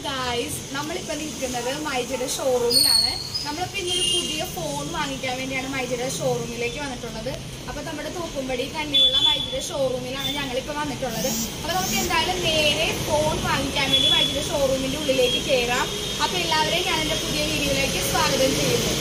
guys നമ്മളിപ്പോ നിൽക്കുന്നത് മൈജിയുടെ ഷോറൂമിലാണ് നമ്മളിപ്പോ ഇന്നൊരു പുതിയ ഫോൺ വാങ്ങിക്കാൻ വേണ്ടിയാണ് മൈജിയുടെ ഷോറൂമിലേക്ക് വന്നിട്ടുള്ളത് അപ്പൊ നമ്മുടെ തൂക്കുംപടി തന്നെയുള്ള മൈജിയുടെ ഷോറൂമിലാണ് ഞങ്ങളിപ്പോ വന്നിട്ടുള്ളത് അപ്പൊ നമുക്ക് എന്തായാലും നേരെ ഫോൺ വാങ്ങിക്കാൻ വേണ്ടി മൈജിയുടെ ഷോറൂമിന്റെ ഉള്ളിലേക്ക് കയറാം അപ്പൊ എല്ലാവരെയും ഞാൻ എന്റെ പുതിയ വീഡിയോയിലേക്ക് സ്വാഗതം ചെയ്യുന്നു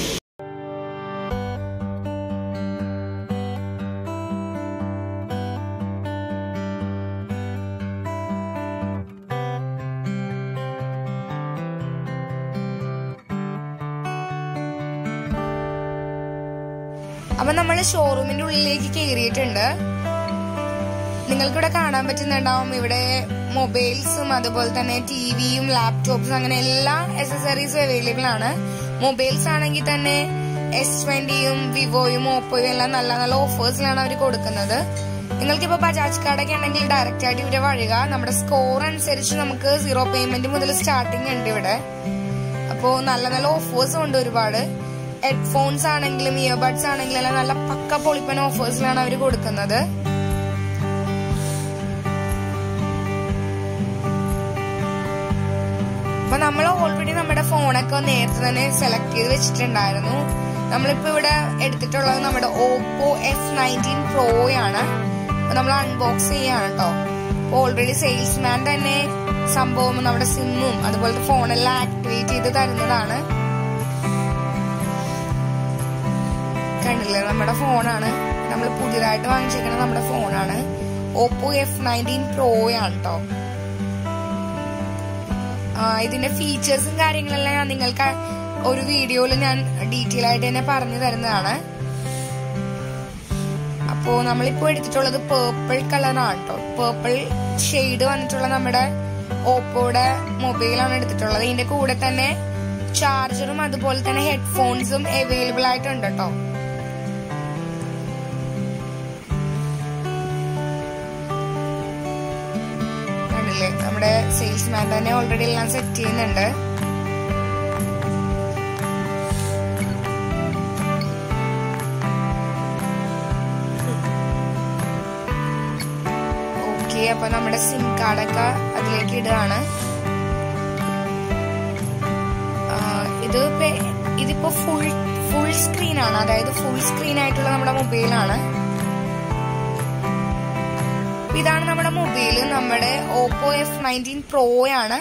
അപ്പൊ നമ്മൾ ഷോറൂമിന്റെ ഉള്ളിലേക്ക് കയറിയിട്ടുണ്ട് നിങ്ങൾക്കിവിടെ കാണാൻ പറ്റുന്നുണ്ടാവും ഇവിടെ മൊബൈൽസും അതുപോലെ തന്നെ ടിവിയും ലാപ്ടോപ്സും അങ്ങനെ എല്ലാ അക്സസറീസും അവൈലബിൾ ആണ് മൊബൈൽസ് ആണെങ്കിൽ തന്നെ എസ് ട്വന്റിയും വിവോയും ഓപ്പോയും എല്ലാം നല്ല നല്ല ഓഫേഴ്സിലാണ് അവർ കൊടുക്കുന്നത് നിങ്ങൾക്കിപ്പോ ബജാജ് കാർഡൊക്കെ ഉണ്ടെങ്കിൽ ഡയറക്റ്റ് ആയിട്ട് ഇവിടെ വഴിക നമ്മുടെ സ്കോർ അനുസരിച്ച് നമുക്ക് സീറോ പേയ്മെന്റ് മുതൽ സ്റ്റാർട്ടിങ് ഉണ്ട് ഇവിടെ അപ്പോ നല്ല നല്ല ഓഫേഴ്സും ഉണ്ട് ഒരുപാട് ഹെഡ്ഫോൺസ് ആണെങ്കിലും ഇയർബഡ്സ് ആണെങ്കിലും എല്ലാം നല്ല പക്ക പൊളിപ്പൻ ഓഫേഴ്സിലാണ് അവർ കൊടുക്കുന്നത് അപ്പൊ നമ്മൾ ഓൾറെഡി നമ്മുടെ ഫോണൊക്കെ നേരത്തെ തന്നെ സെലക്ട് ചെയ്ത് വെച്ചിട്ടുണ്ടായിരുന്നു നമ്മളിപ്പോ ഇവിടെ എടുത്തിട്ടുള്ളത് നമ്മുടെ ഓപ്പോ എഫ് നയൻറ്റീൻ പ്രോ ആണ് അപ്പൊ നമ്മൾ അൺബോക്സ് ചെയ്യാണ് കേട്ടോ അപ്പൊ ഓൾറെഡി സെയിൽസ്മാൻ തന്നെ സംഭവം നമ്മുടെ സിമ്മും അതുപോലത്തെ ഫോണെല്ലാം ആക്ടിവേറ്റ് ചെയ്ത് തരുന്നതാണ് കണ്ടില്ലേ നമ്മുടെ ഫോണാണ് നമ്മൾ പുതിയതായിട്ട് വാങ്ങിച്ചിരിക്കുന്നത് നമ്മുടെ ഫോണാണ് ഓപ്പോ എഫ് നയൻറ്റീൻ പ്രോ ആണ് കേട്ടോ ഇതിന്റെ ഫീച്ചേഴ്സും കാര്യങ്ങളെല്ലാം ഞാൻ നിങ്ങൾക്ക് ഒരു വീഡിയോയിൽ ഞാൻ ഡീറ്റെയിൽ ആയിട്ട് തന്നെ പറഞ്ഞു തരുന്നതാണ് അപ്പോ നമ്മളിപ്പോ എടുത്തിട്ടുള്ളത് പേർപ്പിൾ കളറാണ് കേട്ടോ പേർപ്പിൾ ഷെയ്ഡ് വന്നിട്ടുള്ള നമ്മുടെ ഓപ്പോയുടെ മൊബൈലാണ് എടുത്തിട്ടുള്ളത് ഇതിന്റെ കൂടെ തന്നെ ചാർജറും അതുപോലെ തന്നെ ഹെഡ്ഫോൺസും അവൈലബിൾ ആയിട്ടുണ്ട് കേട്ടോ കണ്ടില്ലേ നമ്മുടെ സെയിൽസ്മാൻ തന്നെ ഓൾറെഡി എല്ലാം സെറ്റ് ചെയ്യുന്നുണ്ട് ഓക്കെ അപ്പൊ നമ്മുടെ സിം കാർഡൊക്കെ അതിലേക്ക് ഇടുകയാണ് ആ, ഇത് ഇപ്പൊ- ഇതിപ്പോ ഫുൾ ഫുൾ സ്ക്രീൻ ആണ് അതായത് ഫുൾ സ്ക്രീൻ ആയിട്ടുള്ള നമ്മുടെ മൊബൈലാണ് ഇതാണ് നമ്മുടെ മൊബൈൽ നമ്മുടെ ഓപ്പോ എഫ് നയൻറ്റീൻ പ്രോ ആണ്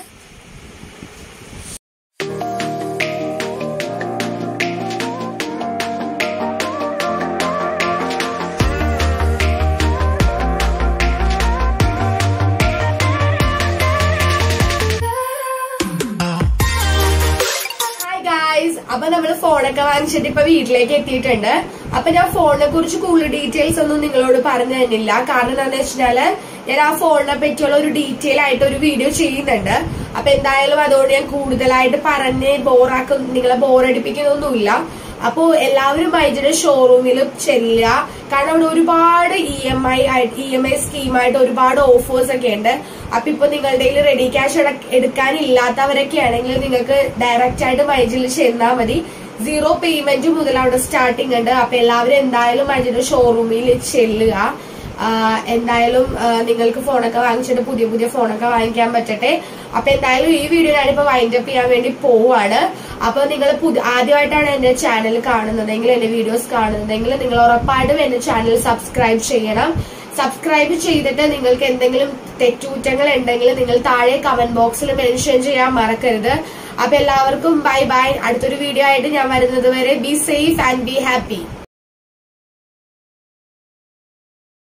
ഹായ് ഗായ്സ് അപ്പൊ നമ്മള് ഫോണൊക്കെ വാങ്ങിച്ചിട്ട് ഇപ്പൊ വീട്ടിലേക്ക് എത്തിയിട്ടുണ്ട് അപ്പൊ ഞാൻ ഫോണിനെ കുറിച്ച് കൂടുതൽ ഡീറ്റെയിൽസ് ഒന്നും നിങ്ങളോട് പറഞ്ഞു തന്നില്ല കാരണം എന്താന്ന് വെച്ചാല് ഞാൻ ആ ഫോണിനെ പറ്റിയുള്ള ഒരു ഡീറ്റെയിൽ ആയിട്ട് ഒരു വീഡിയോ ചെയ്യുന്നുണ്ട് അപ്പൊ എന്തായാലും അതുകൊണ്ട് ഞാൻ കൂടുതലായിട്ട് പറഞ്ഞ് ബോറാക്കും നിങ്ങളെ ബോറടിപ്പിക്കുന്നൊന്നുമില്ല അപ്പോ എല്ലാവരും മൈജിയുടെ ഷോറൂമിൽ ചെല്ലുക കാരണം അവിടെ ഒരുപാട് E M I E M I സ്കീമായിട്ട് ഒരുപാട് ഓഫേഴ്സ് ഒക്കെ ഉണ്ട് അപ്പൊ ഇപ്പൊ നിങ്ങളുടെ കയ്യിൽ റെഡി ക്യാഷ് എടുക്കാനില്ലാത്തവരൊക്കെ ആണെങ്കിൽ നിങ്ങൾക്ക് ഡയറക്റ്റ് ആയിട്ട് മൈജിൽ ചെന്നാൽ മതി സീറോ പേയ്മെന്റ് മുതൽ അവിടെ സ്റ്റാർട്ടിംഗ് ഉണ്ട് അപ്പൊ എല്ലാവരും എന്തായാലും മൈജിയുടെ ഷോറൂമിൽ ചെല്ലുക ആഹ് എന്തായാലും ആഹ് നിങ്ങൾക്ക് ഫോണൊക്കെ വാങ്ങിച്ചിട്ട് പുതിയ പുതിയ ഫോണൊക്കെ വാങ്ങിക്കാൻ പറ്റട്ടെ അപ്പൊ എന്തായാലും ഈ വീഡിയോ ഞാനിപ്പോ വൈൻഡ് അപ്പ് ചെയ്യാൻ വേണ്ടി പോവാണ് അപ്പൊ നിങ്ങൾ ആദ്യമായിട്ടാണ് എന്റെ ചാനൽ കാണുന്നതെങ്കിൽ എന്റെ വീഡിയോസ് കാണുന്നതെങ്കിൽ നിങ്ങൾ ഉറപ്പായിട്ടും എന്റെ ചാനൽ സബ്സ്ക്രൈബ് ചെയ്യണം സബ്സ്ക്രൈബ് ചെയ്തിട്ട് നിങ്ങൾക്ക് എന്തെങ്കിലും തെറ്റുകുറ്റങ്ങൾ ഉണ്ടെങ്കിൽ നിങ്ങൾ താഴെ കമന്റ് ബോക്സിൽ മെൻഷൻ ചെയ്യാൻ മറക്കരുത് അപ്പൊ എല്ലാവർക്കും ബൈ ബൈ അടുത്തൊരു വീഡിയോ ആയിട്ട് ഞാൻ വരുന്നത് വരെ be safe and be happy